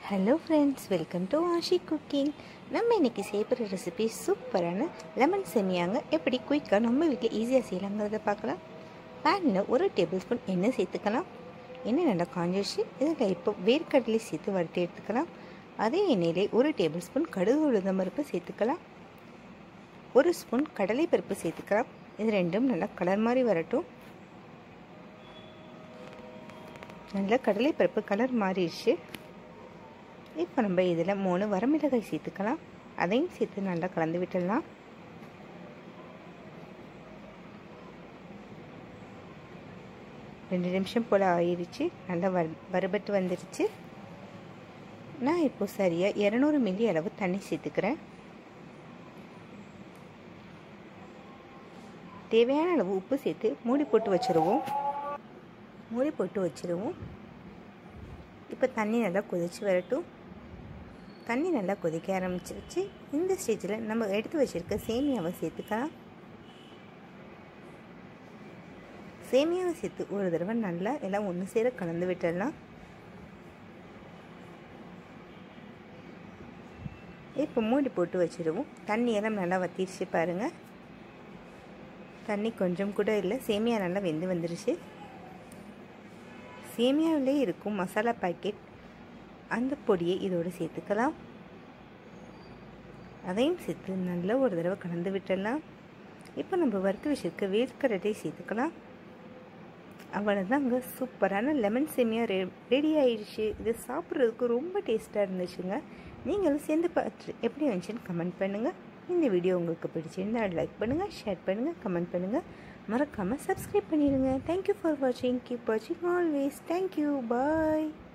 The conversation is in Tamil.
hello friends welcome to Aashi cooking நம்ம இன்றைக்கி செய்யப்படுற ரெசிபி சூப்பரான லெமன் செமியாங்க எப்படி குயிக்காக நம்ம வீட்டில் ஈஸியாக செய்யலாங்கிறத பார்க்கலாம் பேனில் ஒரு டேபிள் ஸ்பூன் எண்ணெய் சேர்த்துக்கலாம் எண்ணெய் நல்லா காஞ்சிச்சு இதில் இப்போ வேர்க்கடலை சேர்த்து வறுத்து எடுத்துக்கலாம் அதே எண்ணெயிலே ஒரு டேபிள் ஸ்பூன் கடுகு உளுந்தம் பருப்பு சேர்த்துக்கலாம் ஒரு ஸ்பூன் கடலை பருப்பு சேர்த்துக்கலாம் இது ரெண்டும் நல்லா கலர் மாதிரி வரட்டும் நல்லா கடலை பருப்பு கலர் மாறிடுச்சு இப்போ நம்ம இதில் மூணு வரமிளகாய் சேர்த்துக்கலாம் அதையும் சேர்த்து நல்லா கலந்து விட்டுடலாம் ரெண்டு நிமிஷம் போல் ஆயிடுச்சு நல்லா வ வறுபட்டு வந்துடுச்சு நான் இப்போ சரியாக இரநூறு மில்லி அளவு தண்ணி சேர்த்துக்கிறேன் தேவையான அளவு உப்பு சேர்த்து மூடி போட்டு வச்சுருவோம் மூடி போட்டு வச்சுருவோம் இப்போ தண்ணி நல்லா கொதிச்சு வரட்டும் தண்ணி நல்லா கொதிக்க ஆரம்பிச்சிருச்சு இந்த ஸ்டேஜில் நம்ம எடுத்து வச்சுருக்க சேமியாவை சேர்த்துக்கலாம் சேமியாவை சேர்த்து ஒரு தடவை நல்லா எல்லாம் ஒன்று சேர கலந்து விட்டுடலாம் இப்போ மூடி போட்டு வச்சுருவோம் தண்ணி எல்லாம் நல்லா வத்திருச்சு பாருங்கள் தண்ணி கொஞ்சம் கூட இல்லை சேமியா நல்லா வெந்து வந்துருச்சு சேமியாவிலே இருக்கும் மசாலா பாக்கெட் அந்த பொடியை இதோடு சேர்த்துக்கலாம் அதையும் சேர்த்து நல்லா ஒரு தடவை கலந்து விட்டுடலாம் இப்போ நம்ம வறுத்து வச்சுருக்க வேர்க்கடலை சேர்த்துக்கலாம் அவ்வளோதாங்க சூப்பரான லெமன் சேமியா ரெ ரெடி ஆயிடுச்சு இது சாப்பிட்றதுக்கு ரொம்ப டேஸ்ட்டாக இருந்துச்சுங்க நீங்களும் சேர்ந்து பார்த்து எப்படி வந்துச்சுன்னு கமெண்ட் பண்ணுங்கள் இந்த வீடியோ உங்களுக்கு பிடிச்சிருந்தா லைக் பண்ணுங்கள் ஷேர் பண்ணுங்கள் கமெண்ட் பண்ணுங்கள் மறக்காமல் சப்ஸ்கிரைப் பண்ணிடுங்க தேங்க்யூ ஃபார் வாட்சிங் கீப் வாட்சிங் ஆல்வேஸ் தேங்க்யூ பாய்